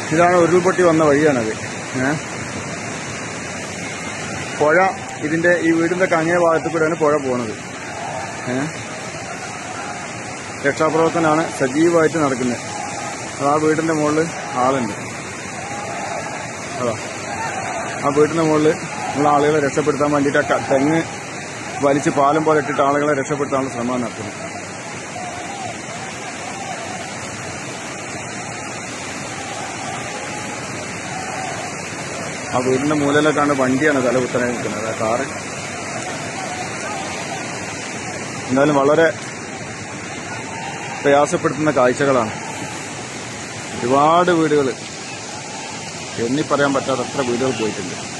ഇതാണ് ഉരുൾപൊട്ടി വന്ന വഴിയാണത് ഏ പുഴ ഇതിന്റെ ഈ വീടിന്റെ കങ്ങേ ഭാഗത്ത് കൂടെയാണ് പുഴ പോകുന്നത് ഏ രക്ഷാപ്രവർത്തനമാണ് സജീവമായിട്ട് നടക്കുന്നത് അത് ആ വീടിന്റെ മുകളിൽ ആളുണ്ട് അതാ ആ വീടിന്റെ മുകളിൽ ഉള്ള ആളുകളെ രക്ഷപ്പെടുത്താൻ വേണ്ടിയിട്ട് ആ ക- തെങ്ങ് വലിച്ച് പാലം പോലെ ഇട്ടിട്ട് ആളുകളെ രക്ഷപ്പെടുത്താനുള്ള ശ്രമം നടത്തുന്നത് ആ വീടിന്റെ മൂലയിലേക്കാണ് വണ്ടിയാണ് തല കുത്തനെ നിൽക്കുന്നത് ആ കാറ് എന്തായാലും വളരെ പ്രയാസപ്പെടുത്തുന്ന കാഴ്ചകളാണ് ഒരുപാട് വീടുകൾ എണ്ണി പറയാൻ പറ്റാത്ത അത്ര വീടുകൾ പോയിട്ടുണ്ട്